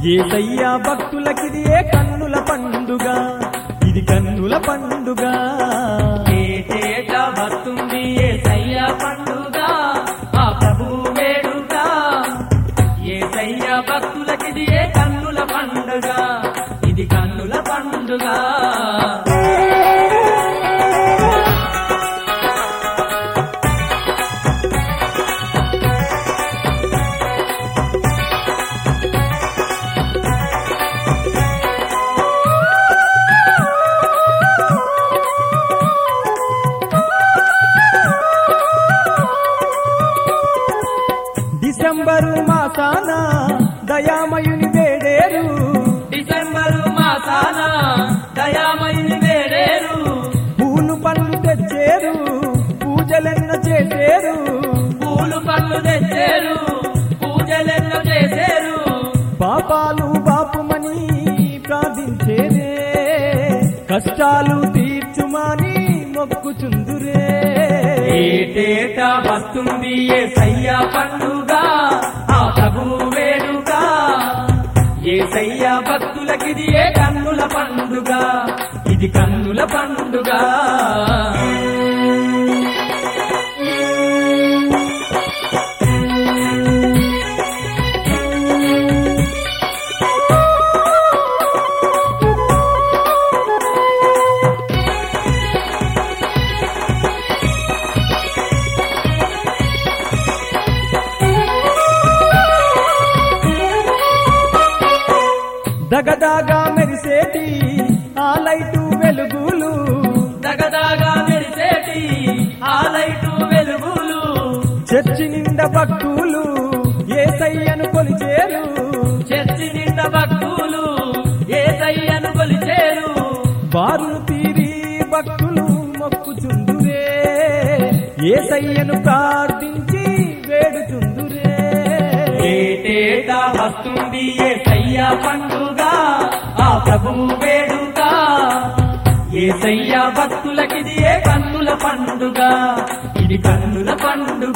ఏసయ్య భక్తులకిది ఏ కన్నుల పండుగ ఇది కన్నుల పండుగ ఏటేట వస్తుంది ఏసయ్య పండుగ ఆ ప్రభు వేడుక ఏసయ్య భక్తులకిది ఏ కన్నుల పండుగ ఇది కన్నుల పండుగ డిసెంబరు మాసాన దయామయుని వేడేరు డిసెంబరు మాసాన దయామయుని వేడేరు పూలు పళ్ళు తెచ్చేరు పూజలెన్న చేసేరు పూలు పళ్ళు తెచ్చారు పూజలెన్నో చేశారు పాపాలు బాపుమని ప్రార్థించేరే కష్టాలు తీర్చుమని మొక్కుచుందురే ఏటేటా వస్తుంది ఏసయ్య పండుగ ఆ ప్రభు వేడుక ఏసయ్య భక్తులకిది ఏ కన్నుల పండుగ ఇది కన్నుల పండుగ దగదాగా మెరిసేటి ఆ లైటు వెలుగులు దగదాగా మెరిసేటి ఆ లైటు వెలుగులు చర్చి నిండా భక్తులు ఏసయ్యను కొలిచేరు చర్చి నిండా భక్తులు ఏసయ్యను కొలిచేరు బారులు తీరి భక్తులు మొక్కుచుందురే ఏసయ్యను ప్రార్థించి వేడుచుందురే ఏటేటా వస్తుంది ఏసయ్య పండుగ ఆ ప్రభువు వేడుక ఏసయ్య భక్తులకిది ఏ కన్నుల పండుగ ఇది కన్నుల పండుగ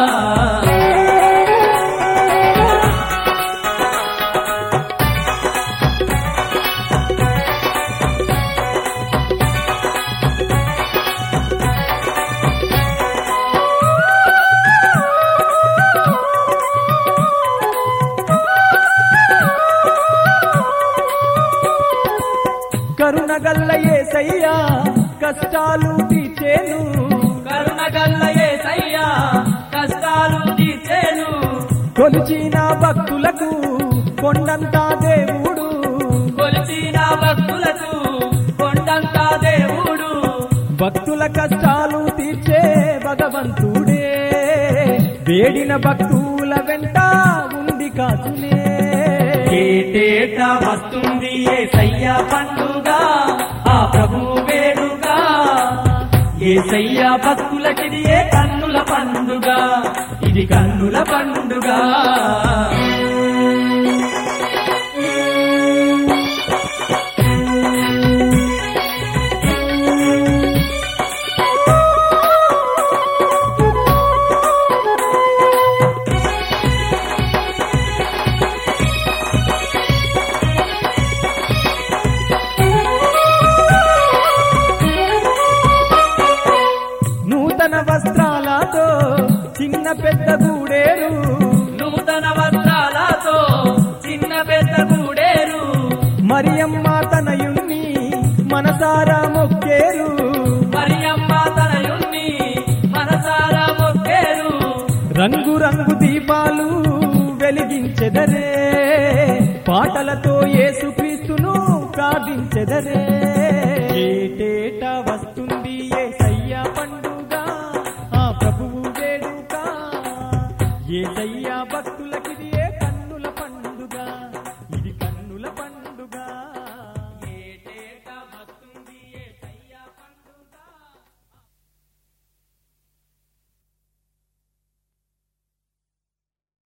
కరుణగల్ల ఏసయ్యా కష్టాలు తీర్చేను కరుణ గల్ల ఏసయ్య కష్టాలు తీర్చేను కొలిచిన భక్తులకు కొండంతా దేవుడు కొలిచిన భక్తులకు కొండంతా దేవుడు భక్తుల కష్టాలు తీర్చే భగవంతుడే వేడిన భక్తుల వెంట ఉండి కాచునే ఏటేటా వస్తుంది ఏసయ్య పండుగ ఆ ప్రభు వేడుక ఏసయ్య భక్తులకిది ఏ కన్నుల పండుగ ఇది కన్నుల పండుగ నూతన వస్త్రాలతో చిన్న పెద్ద గూడేరు నూతన వస్త్రాలతో చిన్న పెద్ద గూడేరు మరియమ్మ తనయుణ్ణి మనసారా మొక్కేరు మరియమ్మ తనయుణ్ణి మనసారా మొక్కేరు రంగు రంగు దీపాలు వెలిగించెదరే పాటలతో యేసుక్రీస్తును ప్రార్థించెదరే ఏటేటా వస్తు